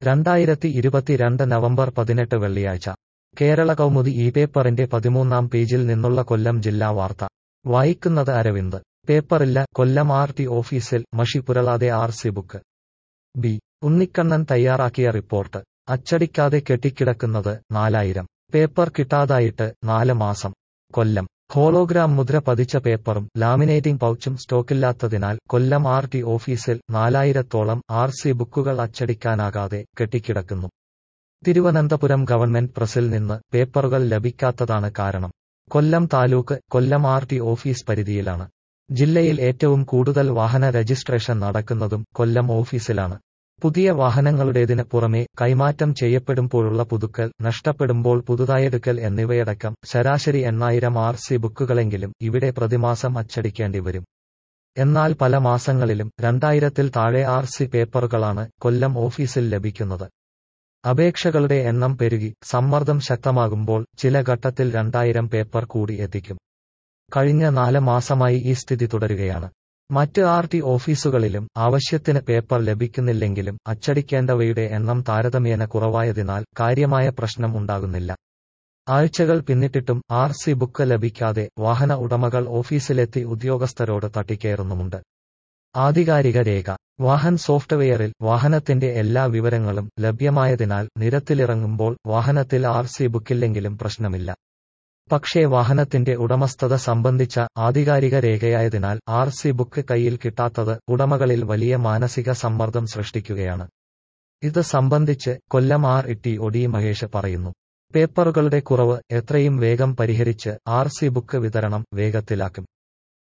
രണ്ടായിരത്തി ഇരുപത്തിരണ്ട് നവംബർ പതിനെട്ട് വെള്ളിയാഴ്ച കേരള കൗമുദി ഈ പേപ്പറിന്റെ പതിമൂന്നാം പേജിൽ നിന്നുള്ള കൊല്ലം ജില്ലാ വാർത്ത വായിക്കുന്നത് അരവിന്ദ് പേപ്പറില്ല കൊല്ലം ആർ ടി ഓഫീസിൽ മഷി പുരളാതെ R C book B Unnikkannan തയ്യാറാക്കിയ റിപ്പോർട്ട് അച്ചടിക്കാതെ കെട്ടിക്കിടക്കുന്നത് നാലായിരം പേപ്പർ കിട്ടാതായിട്ട് നാല് മാസം കൊല്ലം ഹോളോഗ്രാം മുദ്ര പതിച്ച പേപ്പറും ലാമിനേറ്റിംഗ് പൗച്ചും സ്റ്റോക്കില്ലാത്തതിനാൽ കൊല്ലം ആർ ടി ഓഫീസിൽ നാലായിരത്തോളം ആർ സി ബുക്കുകൾ അച്ചടിക്കാനാകാതെ കെട്ടിക്കിടക്കുന്നു തിരുവനന്തപുരം ഗവൺമെന്റ് പ്രസിൽ നിന്ന് പേപ്പറുകൾ ലഭിക്കാത്തതാണ് കാരണം Kollam taluk Kollam R T office പരിധിയിലാണ് ജില്ലയിൽ ഏറ്റവും കൂടുതൽ വാഹന രജിസ്ട്രേഷൻ നടക്കുന്നതും കൊല്ലം ഓഫീസിലാണ് പുതിയ വാഹനങ്ങളുടേതിന് പുറമെ കൈമാറ്റം ചെയ്യപ്പെടുമ്പോഴുള്ള പുതുക്കൽ നഷ്ടപ്പെടുമ്പോൾ പുതുതായെടുക്കൽ എന്നിവയടക്കം ശരാശരി എണ്ണായിരം ആർ സി ബുക്കുകളെങ്കിലും ഇവിടെ പ്രതിമാസം അച്ചടിക്കേണ്ടി വരും എന്നാൽ പല മാസങ്ങളിലും രണ്ടായിരത്തിൽ താഴെ ആർ സി പേപ്പറുകളാണ് കൊല്ലം ഓഫീസിൽ ലഭിക്കുന്നത് അപേക്ഷകളുടെ എണ്ണം പെരുകി സമ്മർദ്ദം ശക്തമാകുമ്പോൾ ചില ഘട്ടത്തിൽ രണ്ടായിരം പേപ്പർ കൂടി എത്തിക്കും കഴിഞ്ഞ നാല് മാസമായി ഈ സ്ഥിതി തുടരുകയാണ് മറ്റ് ആർ ടി ഓഫീസുകളിലും ആവശ്യത്തിന് പേപ്പർ ലഭിക്കുന്നില്ലെങ്കിലും അച്ചടിക്കേണ്ടവയുടെ എണ്ണം താരതമ്യേന കുറവായതിനാൽ കാര്യമായ പ്രശ്നം ഉണ്ടാകുന്നില്ല ആഴ്ചകൾ പിന്നിട്ടിട്ടും ആർ സി ബുക്ക് ലഭിക്കാതെ വാഹന ഉടമകൾ ഓഫീസിലെത്തി ഉദ്യോഗസ്ഥരോട് തട്ടിക്കയറുന്നുമുണ്ട് ആധികാരിക രേഖ വാഹൻ സോഫ്റ്റ്വെയറിൽ വാഹനത്തിന്റെ എല്ലാ വിവരങ്ങളും ലഭ്യമായതിനാൽ നിരത്തിലിറങ്ങുമ്പോൾ വാഹനത്തിൽ ആർ സി ബുക്കില്ലെങ്കിലും പ്രശ്നമില്ല പക്ഷേ വാഹനത്തിന്റെ ഉടമസ്ഥത സംബന്ധിച്ച ആധികാരിക രേഖയായതിനാൽ ആർ സി ബുക്ക് കയ്യിൽ കിട്ടാത്തത് ഉടമകളിൽ വലിയ മാനസിക സമ്മർദ്ദം സൃഷ്ടിക്കുകയാണ് ഇത് സംബന്ധിച്ച് Kollam R E T O T Mahesh പറയുന്നു പേപ്പറുകളുടെ കുറവ് എത്രയും വേഗം പരിഹരിച്ച് ആർ സി ബുക്ക് വിതരണം വേഗത്തിലാക്കും